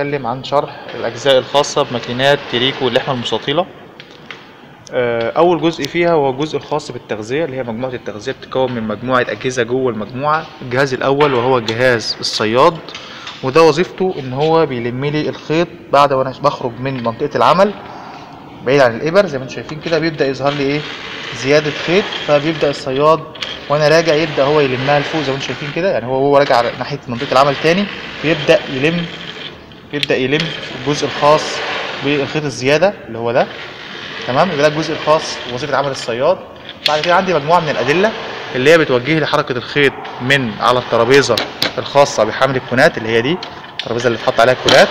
هنتكلم عن شرح الأجزاء الخاصة بماكينات تريكو اللحمة المستطيلة آه، أول جزء فيها هو الجزء الخاص بالتغذية اللي هي مجموعة التغذية بتتكون من مجموعة أجهزة جوه المجموعة الجهاز الأول وهو الجهاز الصياد وده وظيفته إن هو بيلم لي الخيط بعد وأنا بخرج من منطقة العمل بعيد عن الإبر زي ما انتم شايفين كده بيبدأ يظهر لي إيه زيادة خيط فبيبدأ الصياد وأنا راجع يبدأ هو يلمها لفوق زي ما انتم شايفين كده يعني هو هو راجع على ناحية منطقة العمل تاني بيبدأ يلم يبدأ يلم الجزء الخاص بالخيط الزيادة اللي هو ده تمام يبقى ده الجزء الخاص بوظيفة عمل الصياد بعد كده عندي مجموعة من الأدلة اللي هي بتوجه لي حركة الخيط من على الترابيزة الخاصة بحمل الكونات اللي هي دي الترابيزة اللي اتحط عليها الكونات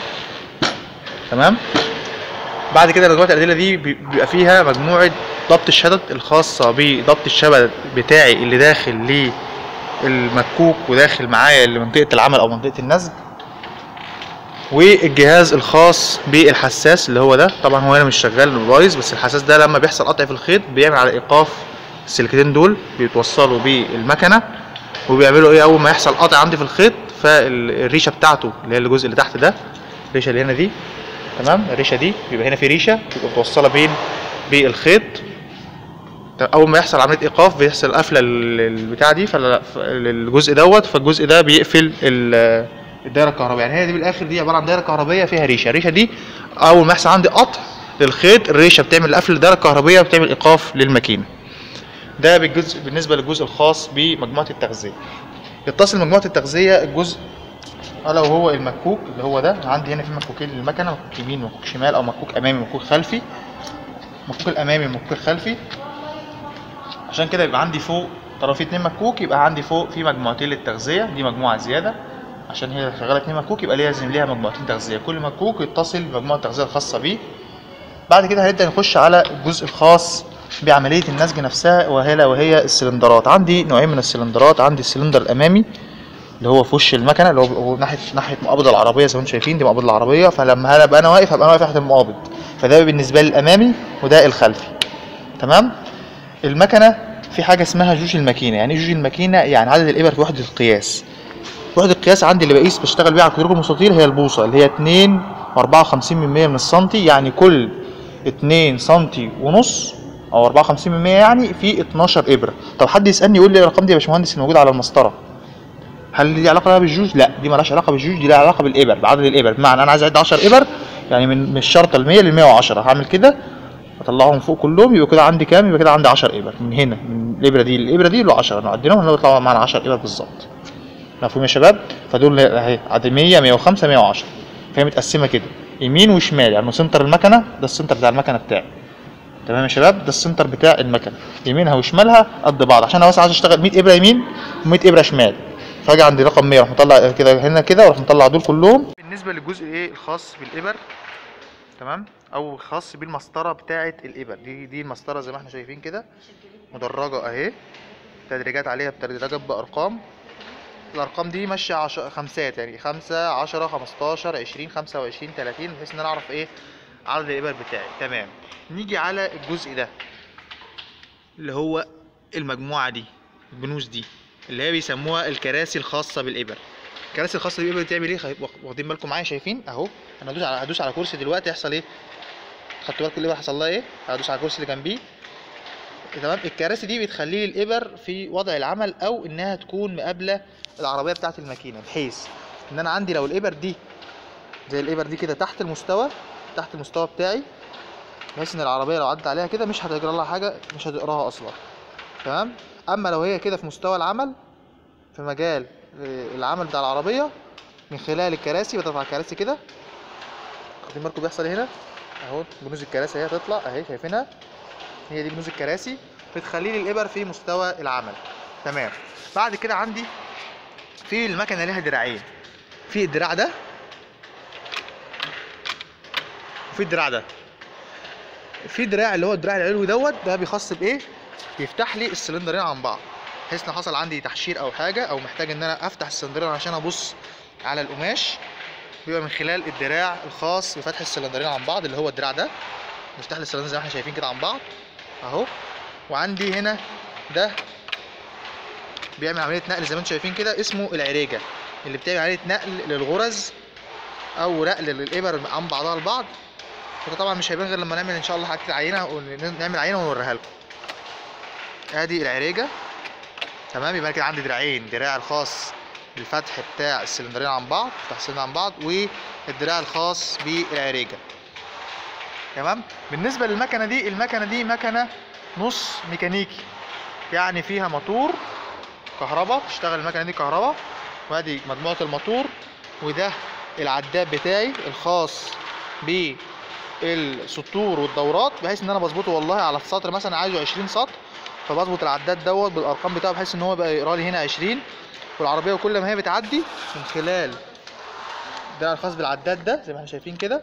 تمام بعد كده مجموعة الأدلة دي بي- بيبقى فيها مجموعة ضبط الشدد الخاصة بضبط الشبك بتاعي اللي داخل للمكوك وداخل معايا لمنطقة العمل أو منطقة النسج والجهاز الخاص بالحساس اللي هو ده طبعا هو هنا مش شغال بايظ بس الحساس ده لما بيحصل قطع في الخيط بيعمل على ايقاف السلكتين دول بيتوصلوا بالمكنه وبيعملوا ايه اول ما يحصل قطع عندي في الخيط فالريشه بتاعته اللي هي الجزء اللي تحت ده الريشه اللي هنا دي تمام الريشه دي بيبقى هنا في ريشه بتبقى متوصله بين بالخيط اول ما يحصل عمليه ايقاف بيحصل قفله للبتاع دي فالجزء دوت فالجزء ده بيقفل ال- الدايره الكهربائيه يعني هي دي بالاخر دي عباره عن دايره كهربائيه فيها ريشه الريشه دي اول ما يحصل عندي قطع للخيط الريشه بتعمل قفل الدايره الكهربائيه وبتعمل ايقاف للماكينه ده بالجزء بالنسبه للجزء الخاص بمجموعه التغذيه يتصل مجموعه التغذيه الجزء الا وهو المكوك اللي هو ده عندي هنا في مكوكين للمكنه مكوك يمين ومكوك شمال او مكوك امامي ومكوك خلفي المكوك الامامي والمكوك الخلفي عشان كده يبقى عندي فوق طرفي اتنين مكوك يبقى عندي فوق في مجموعتين للتغذيه دي مجموعه زياده عشان هي شغاله اتنين مكوك يبقى لازم ليها مجموعتين تغذيه كل مكوك يتصل بمجموعه التغذيه الخاصه بيه بعد كده هنبدا نخش على الجزء الخاص بعمليه النسج نفسها وهي وهي السلندرات عندي نوعين من السلندرات عندي السلندر الامامي اللي هو في وش المكنه اللي هو هو ناحيه ناحيه مقابض العربيه زي ما انتم شايفين دي مقابض العربيه فلما هبقى انا واقف هبقى انا واقف ناحيه المقابض فده بالنسبه لي الامامي وده الخلفي تمام المكنه في حاجه اسمها جوج الماكينه يعني ايه جوج الماكينه يعني عدد الابر في وحده القياس وحده القياس عندي اللي بقيس بشتغل بيها على الكترون المستطيل هي البوصه اللي هي 2 و54 من 100 من السنتي يعني كل 2 سنتي ونص او 54 من 100 يعني في 12 ابره طب حد يسالني يقول لي الارقام دي يا باشمهندس الموجوده على المسطره هل دي علاقه بقى بالجوج لا دي مالهاش علاقه بالجوج دي لها علاقه بالابر بعدد الابر بمعنى انا عايز اعد 10 ابر يعني من من الشرطه ال 100 لل 110 هعمل كده اطلعهم فوق كلهم يبقى كده عندي كام يبقى كده عندي 10 ابر من هنا من الابره دي للابره دي له 10 لو عديناهم هنطلع معانا 10 ابر بالظبط مفهوم يا شباب فدول اهي عدد 100 105 110 فهي متقسمه كده يمين وشمال يعني سنتر المكنه ده السنتر بتاع المكنه بتاعي تمام يا شباب ده السنتر بتاع المكنه يمينها وشمالها قد بعض عشان انا بس عايز اشتغل 100 ابره يمين و100 ابره شمال فاجي عند رقم 100 اروح مطلع كده هنا كده واروح مطلع دول كلهم بالنسبه للجزء ايه الخاص بالابر تمام او خاص بالمسطره بتاعه الابر دي دي المسطره زي ما احنا شايفين كده مدرجه اهي تدريجات عليها بتدريجات بارقام الارقام دي ماشيه عش... خمسات يعني 5 10 15 20 25 30 بحيث ان انا اعرف ايه عدد الابر بتاعي تمام نيجي على الجزء ده اللي هو المجموعه دي البنوس دي اللي هي بيسموها الكراسي الخاصه بالابر الكراسي الخاصه بالابر بتعمل ايه خي- واخدين بالكم معايا شايفين اهو انا هدوس على هدوس على كرسي دلوقتي يحصل ايه خدتوا بالكم الابر حصل لها ايه هدوس على الكرسي اللي جنبيه تمام الكراسي دي بتخلي لي الابر في وضع العمل او انها تكون مقابله العربيه بتاعه الماكينه بحيث ان انا عندي لو الابر دي زي الابر دي كده تحت المستوى تحت المستوى بتاعي بحيث ان العربيه لو عدت عليها كده مش هتجرى لها حاجه مش هتقراها اصلا تمام اما لو هي كده في مستوى العمل في مجال آه، العمل بتاع العربيه من خلال الكراسي بتطلع الكراسي كده واخدين بالكم بيحصل إيه هنا اهو بنوز الكراسي اهي تطلع اهي شايفينها هي دي بنوز الكراسي بتخلي لي الابر في مستوى العمل تمام بعد كده عندي في المكنه ليها دراعين في الدراع ده وفي الدراع ده في دراع اللي هو الدراع العلوي دوت ده بيخص بايه بيفتح لي السلندرين عن بعض بحيث لو حصل عندي تحشير او حاجه او محتاج ان انا افتح السلندرين عشان ابص على القماش بيبقى من خلال الدراع الخاص بفتح السلندرين عن بعض اللي هو الدراع ده بيفتح لي السلندرين زي ما احنا شايفين كده عن بعض اهو وعندي هنا ده بيعمل عمليه نقل زي ما انتم شايفين كده اسمه العريجه اللي بتعمل عمليه نقل للغرز او رقل للابر عن بعضها البعض وده طبعا مش هيبان غير لما نعمل ان شاء الله حاجه العينه ونعمل عينه ونوريها لكم ادي العريجه تمام يبقى أنا كده عندي دراعين دراع الخاص بالفتح بتاع السلندرين عن بعض فتح السلندر عن بعض والدراع الخاص بالعريجه تمام بالنسبه للمكنه دي المكنه دي مكنه نص ميكانيكي يعني فيها موتور كهرباء بتشتغل المكنه دي كهرباء وادي مجموعه الموتور وده العداد بتاعي الخاص بالسطور والدورات بحيث ان انا بظبطه والله على السطر مثلا عايزه 20 سطر فبظبط العداد دوت بالارقام بتاعه بحيث ان هو يبقى يقرا لي هنا 20 والعربيه كل ما هي بتعدي من خلال ده الخاص بالعداد ده زي ما احنا شايفين كده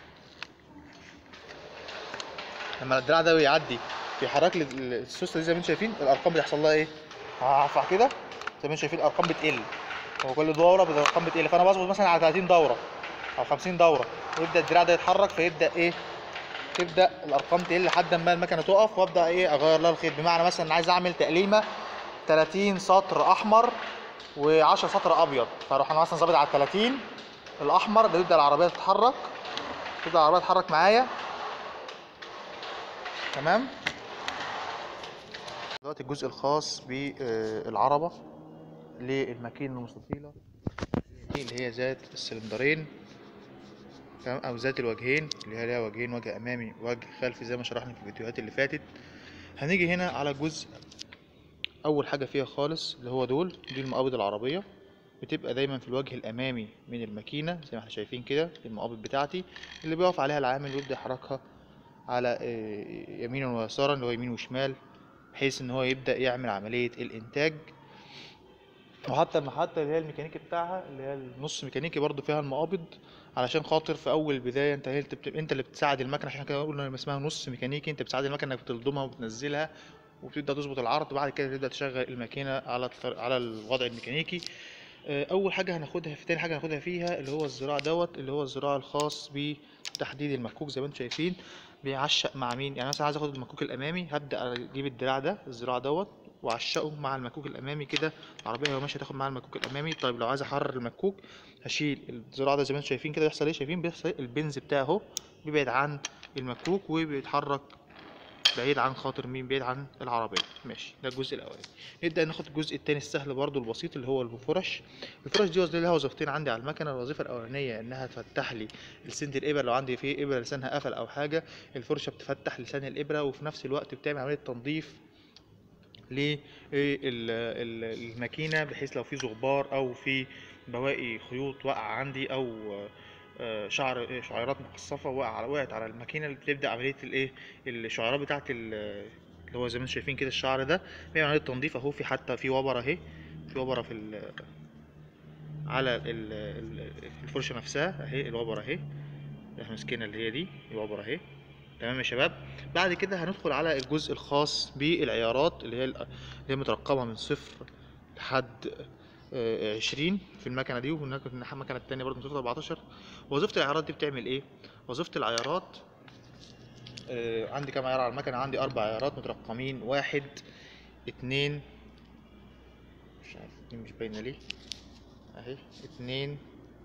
لما الدراع ده بيعدي بيحرك لي السوسته دي زي ما انتم شايفين الارقام بيحصل لها ايه هرفع كده زي ما انتم شايفين الارقام بتقل هو كل دوره الارقام بتقل فانا بظبط مثلا على 30 دوره او 50 دوره ويبدا الدراع ده يتحرك فيبدا ايه تبدا الارقام تقل لحد ما المكنه تقف وابدا ايه اغير لها الخيط بمعنى مثلا عايز اعمل تقليمه 30 سطر احمر و10 سطر ابيض فاروح انا مثلا ظابط على 30 الاحمر ده يبدا العربيه تتحرك تبدا العربيه تتحرك معايا تمام دلوقتي الجزء الخاص بالعربه للماكينه المستطيله دي اللي هي ذات السلندرين تمام او ذات الوجهين اللي هي ليها وجهين وجه امامي وجه خلفي زي ما شرحنا في الفيديوهات اللي فاتت هنيجي هنا على جزء اول حاجه فيها خالص اللي هو دول دي المقابض العربيه بتبقى دايما في الوجه الامامي من الماكينه زي ما احنا شايفين كده دي المقابض بتاعتي اللي بيقف عليها العامل ويبدا يحركها على آه، يمينا ويسارا اللي هو يمين وشمال بحيث ان هو يبدا يعمل عمليه الانتاج وحتى المحطة اللي هي الميكانيكي بتاعها اللي هي النص ميكانيكي برضو فيها المقابض علشان خاطر في اول البداية انت هي بت... انت اللي بتساعد المكنة عشان كده قلنا لما اسمها نص ميكانيكي انت بتساعد المكنة انك بتلضمها وبتنزلها وبتبدا تظبط العرض وبعد كده تبدا تشغل الماكينة على الطر... على الوضع الميكانيكي آه، اول حاجة هناخدها في تاني حاجة هناخدها فيها اللي هو الزراع دوت اللي هو الزراع الخاص بتحديد المكوك زي ما انتم شايفين بيعشق مع مين يعني مثلا عايز اخد المكوك الامامي هبدا اجيب الدراع ده الزراع دوت واعشقه مع المكوك الامامي كده العربيه وهي ماشيه تاخد معاها المكوك الامامي طيب لو عايز احرر المكوك هشيل الزراعه ده زي ما انتم شايفين كده بيحصل ايه شايفين بيحصل إيه؟ البنز بتاعه اهو بيبعد عن المكوك وبيتحرك بعيد عن خاطر مين بعيد عن العربيه ماشي ده الجزء الاولاني نبدا ناخد الجزء الثاني السهل برضو البسيط اللي هو الفرش الفرش دي وظيفة- لها وظيفتين عندي على المكنه الوظيفه الاولانيه انها تفتح لي لسنة الابر لو عندي فيه ابره لسانها قفل او حاجه الفرشه بتفتح لسان الابره وفي نفس الوقت بتعمل عمليه تنظيف للماكينه بحيث لو في زغبار او في بواقي خيوط واقعه عندي او آه، شعر شعيرات مقصفه وقع على وقعت على الماكينه اللي بتبدا عمليه الايه الشعيرات بتاعت ال- اللي هو زي ما انتم شايفين كده الشعر ده بيعمل عمليه تنظيف اهو في حتى في وبره اهي في وبره في ال- على ال- ال- الفرشه نفسها اهي الوبره اهي احنا ماسكينها اللي هي دي الوبره اهي تمام يا شباب بعد كده هندخل على الجزء الخاص بالعيارات اللي هي اللي هي مترقمه من صفر لحد آه، 20 في المكنه دي وهناك المكنه التانية برضه من صفر ل 14 وظيفه العيارات دي بتعمل ايه وظيفه العيارات آه، عندي كام عيار على المكنه عندي اربع عيارات مترقمين واحد اتنين مش عارف دي مش باينه ليه اهي اتنين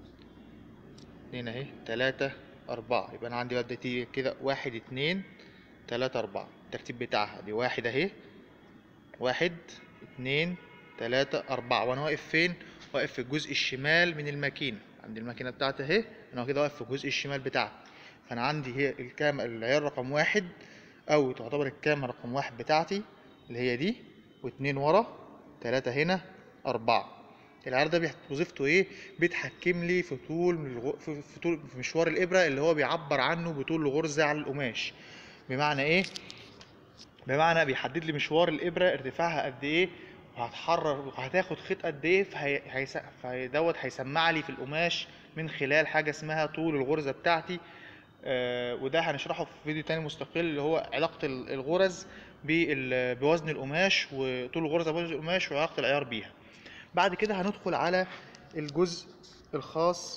اتنين اهي تلاتة أربعة يبقى أنا عندي ببدأ تيجي كده واحد اتنين تلاتة أربعة الترتيب بتاعها دي واحد أهي واحد اتنين تلاتة أربعة وأنا واقف فين؟ واقف في الجزء الشمال من الماكينة عندي الماكينة بتاعتي أهي أنا كده واقف في الجزء الشمال بتاعها فأنا عندي هي الكام العيار رقم واحد أو تعتبر الكاميرا رقم واحد بتاعتي اللي هي دي واتنين ورا تلاتة هنا أربعة العيار ده بيحت- وظيفته ايه بيتحكم لي في طول من الغ... في في طول في مشوار الابره اللي هو بيعبر عنه بطول الغرزه على القماش بمعنى ايه بمعنى بيحدد لي مشوار الابره ارتفاعها قد ايه وهتحرر وهتاخد خيط قد ايه فهي... هيس... فهي دوت هيسمع لي في القماش من خلال حاجه اسمها طول الغرزه بتاعتي آه وده هنشرحه في فيديو تاني مستقل اللي هو علاقه ال- الغرز بال... بوزن القماش وطول الغرزه بوزن القماش وعلاقه العيار بيها بعد كده هندخل على الجزء الخاص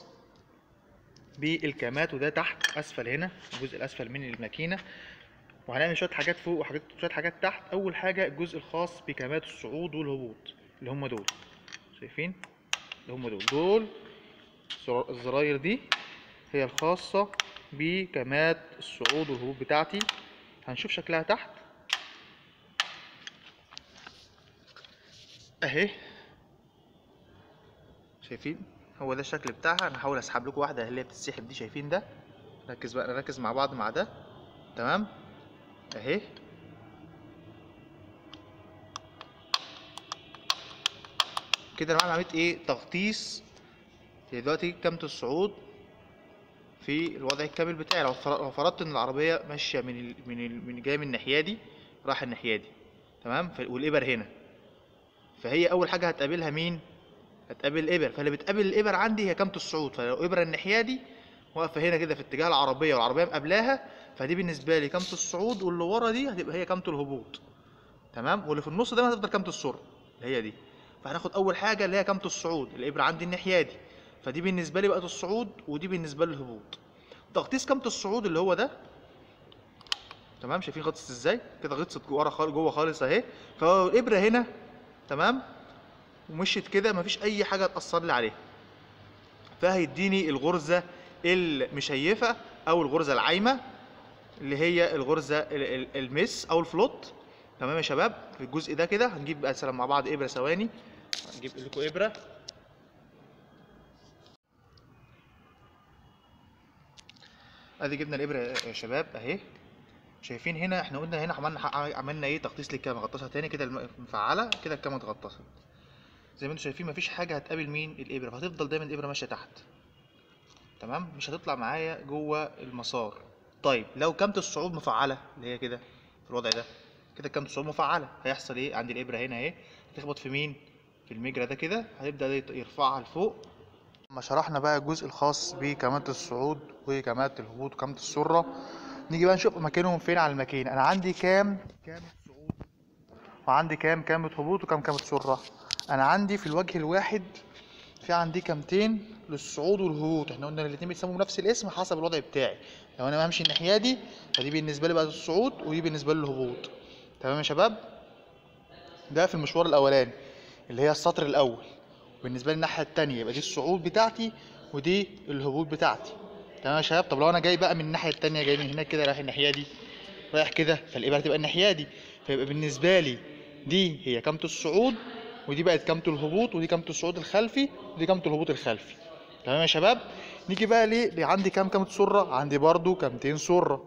بالكامات وده تحت اسفل هنا الجزء الاسفل من الماكينه وهنعمل شويه حاجات فوق وحاجات شويه حاجات تحت اول حاجه الجزء الخاص بكامات الصعود والهبوط اللي هم دول شايفين اللي هم دول دول زرا- الزراير دي هي الخاصة بكمات الصعود والهبوط بتاعتي هنشوف شكلها تحت اهي شايفين هو ده الشكل بتاعها انا هحاول اسحب لكم واحده اللي هي بتتسحب دي شايفين ده ركز بقى نركز مع بعض مع ده تمام اهي كده انا بعمل عمليه ايه تغطيس هي دلوقتي كامة الصعود في الوضع الكامل بتاعي لو فر- لو فرضت ان العربيه ماشيه من ال... من ال... من جايه من الناحيه دي راح الناحيه دي تمام ف... والابر هنا فهي اول حاجه هتقابلها مين هتقابل الابر فاللي بتقابل الابر عندي هي كامة الصعود فلو ابره الناحيه دي واقفه هنا كده في اتجاه العربيه والعربيه مقابلاها فدي بالنسبه لي كامة الصعود واللي ورا دي هتبقى هي كامة الهبوط تمام واللي في النص ده هتفضل كامة السرعه اللي هي دي فهناخد اول حاجه اللي هي كامة الصعود الابره عندي الناحيه دي فدي بالنسبه لي بقت الصعود ودي بالنسبه لي الهبوط تغطيس كامة الصعود اللي هو ده تمام شايفين غطست ازاي كده غطست ورا خالص جوه خالص اهي فهو الابره هنا تمام ومشيت كده مفيش اي حاجه تاثر لي عليها فهيديني الغرزه المشيفه او الغرزه العايمه اللي هي الغرزه ال- ال- المس او الفلوت تمام يا شباب في الجزء ده كده هنجيب مثلا مع بعض ابره ثواني هنجيب لكم ابره ادي جبنا الابره يا شباب اهي شايفين هنا احنا قلنا هنا عملنا عملنا ايه تغطيس للكاميرا غطسها تاني كده الم- مفعله كده الكاميرا اتغطست زي ما انتم شايفين مفيش حاجه هتقابل مين الابره فهتفضل دايما الابره ماشيه تحت تمام مش هتطلع معايا جوه المسار طيب لو كامة الصعود مفعله اللي هي كده في الوضع ده كده كامة الصعود مفعله هيحصل ايه عندي الابره هنا اهي هتخبط في مين في المجرى ده كده هيبدا يط- يرفعها لفوق لما شرحنا بقى الجزء الخاص بكمات الصعود وكمات الهبوط وكمات السرة نيجي بقى نشوف مكانهم فين على الماكينة انا عندي كام كامة صعود وعندي كام كامة هبوط وكام كامة سرة انا عندي في الوجه الواحد في عندي كامتين للصعود والهبوط احنا قلنا الاتنين بيتسموا بنفس الاسم حسب الوضع بتاعي لو انا بمشي الناحية دي فدي بالنسبة لي بقى الصعود ودي بالنسبة لي الهبوط تمام يا شباب ده في المشوار الاولاني اللي هي السطر الاول بالنسبه لي الناحيه التانية يبقى دي الصعود بتاعتي ودي الهبوط بتاعتي تمام يا شباب طب لو انا جاي بقى من الناحيه التانية جاي من هناك كده رايح الناحيه دي رايح كده فالابره هتبقى الناحيه دي فيبقى بالنسبه لي دي هي كامة الصعود ودي بقت كامة الهبوط ودي كامة الصعود الخلفي ودي كامة الهبوط الخلفي تمام يا شباب نيجي بقى ليه ليه عندي كام كامة سرة عندي برضو كامتين سرة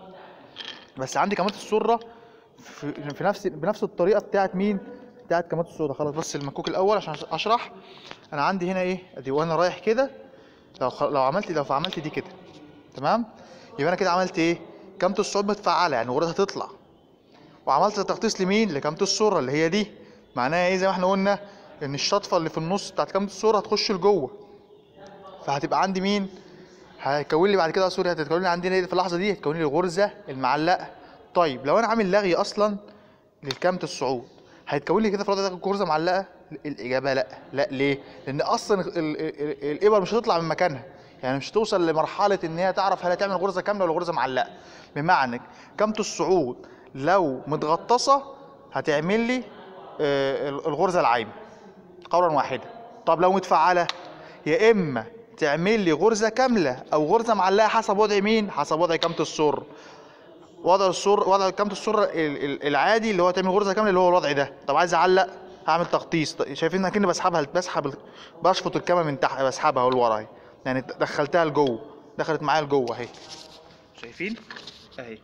بس عندي كامات السرة في, في نفس بنفس الطريقة بتاعت مين بتاعت كامات السرة خلاص بس المكوك الأول عشان أشرح أنا عندي هنا إيه أدي وأنا رايح كده لو خ... لو عملت لو عملت دي كده تمام يبقى أنا كده عملت إيه كامة الصعود متفعلة يعني الغرزة هتطلع وعملت تغطيس لمين لكامة السرة اللي هي دي معناها ايه زي ما احنا قلنا ان الشطفة اللي في النص بتاعت كامة السرة هتخش لجوه فهتبقى عندي مين هيكون لي بعد كده سوري هتتكون لي عندي في اللحظة دي هتكون لي الغرزة المعلقة طيب لو انا عامل لغي اصلا للكامة الصعود هيتكون لي كده في الوضع ده غرزة معلقة الاجابة لا لا ليه لان اصلا ال- ال- ال- الابر مش هتطلع من مكانها يعني مش هتوصل لمرحلة ان هي تعرف هل هتعمل غرزة كاملة ولا غرزة معلقة بمعنى كامة الصعود لو متغطسة هتعمل لي آه، الغرزة العايمة قولا واحدا طب لو متفعلة يا اما تعمل لي غرزة كاملة او غرزة معلقة حسب وضع مين حسب وضع كامة السر وضع السر وضع كامة السر ال- ال- العادي اللي هو تعمل غرزة كاملة اللي هو الوضع ده طب عايز اعلق هعمل تغطيس ط- شايفين اكني بسحبها بسحب ال- بشفط الكامة من تحت بسحبها اهو لورا اهي يعني دخلتها لجوه دخلت معايا لجوه اهي شايفين اهي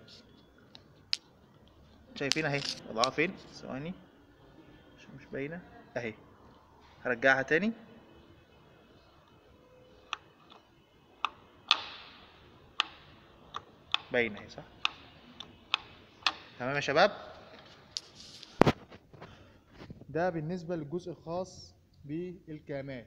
شايفين اهي وضعها فين ثواني عشان مش باينه اهي هرجعها تاني باينه اهي صح تمام يا شباب ده بالنسبه للجزء الخاص بالكامات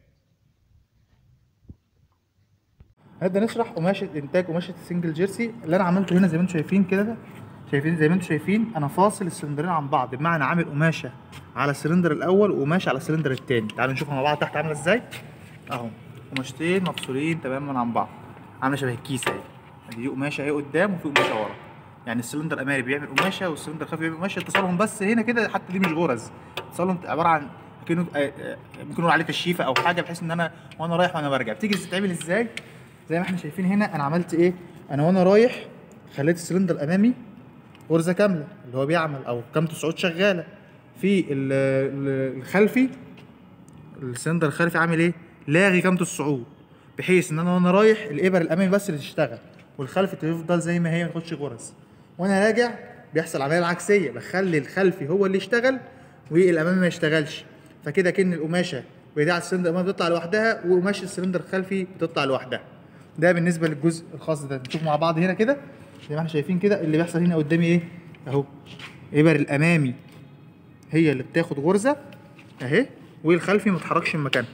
هنبدا نشرح قماشه انتاج قماشه السنجل جيرسي اللي انا عملته هنا زي ما انتم شايفين كده شايفين زي ما انتم شايفين انا فاصل السلندرين عن بعض بمعنى عامل قماشه على السلندر الاول وقماشه على السلندر الثاني تعالوا نشوفها مع بعض تحت عامله ازاي اهو قماشتين مفصولين تماما عن بعض عامله شبه الكيسه اهي ادي دي قماشه اهي قدام وفي قماشه ورا يعني السلندر الامامي بيعمل قماشه والسلندر الخلفي بيعمل قماشه اتصالهم بس هنا كده حتى دي مش غرز اتصالهم عباره عن كأنه آه، آه، ممكن نقول عليه تشييفه او حاجه بحيث ان انا وانا رايح وانا برجع بتيجي تتعمل ازاي زي ما احنا شايفين هنا انا عملت ايه انا وانا رايح خليت السلندر الامامي غرزه كامله اللي هو بيعمل او كاميرا الصعود شغاله في ال- ال- الخلفي السلندر الخلفي عامل ايه لاغي كاميرا الصعود بحيث ان انا وانا رايح الابر الامامي بس اللي تشتغل والخلفي تفضل زي ما هي ما تاخدش غرز وانا راجع بيحصل العمليه العكسيه بخلي الخلفي هو اللي يشتغل والامامي ما يشتغلش فكده كأن القماشه بتاع السلندر الامامي بتطلع لوحدها وقماشه السلندر الخلفي بتطلع لوحدها ده بالنسبه للجزء الخاص ده نشوف مع بعض هنا كده زي ما احنا شايفين كده اللي بيحصل هنا قدامي ايه اهو ابر الامامي هي اللي بتاخد غرزه اهي والخلفي ما تتحركش من مكانها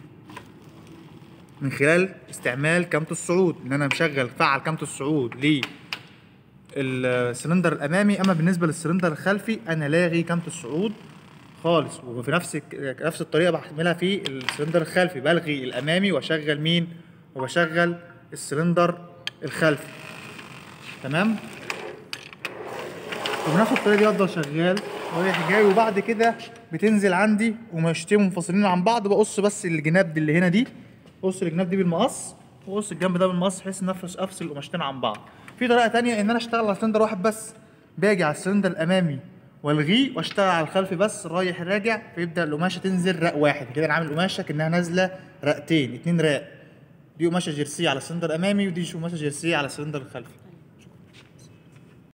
من خلال استعمال كاميرا الصعود ان انا مشغل فعل كاميرا الصعود للسلندر الامامي اما بالنسبه للسلندر الخلفي انا لاغي كاميرا الصعود خالص وفي نفس الك- نفس الطريقه بعملها في السلندر الخلفي بلغي الامامي واشغل مين وبشغل السلندر الخلفي تمام وبنفس الطريقه دي افضل شغال رايح جاي وبعد كده بتنزل عندي قماشتين منفصلين عن بعض بقص بس الجناب دي اللي هنا دي بقص الجناب دي بالمقص وقص الجنب ده بالمقص بحيث ان افصل افصل القماشتين عن بعض في طريقه تانية ان انا اشتغل على سلندر واحد بس باجي على السلندر الامامي والغيه واشتغل على الخلفي بس رايح راجع فيبدا القماشه تنزل رق واحد كده انا عامل قماشه كانها نازله رقتين اتنين راق دي قماشه جيرسي على السلندر الامامي ودي قماشه جيرسي على السلندر الخلفي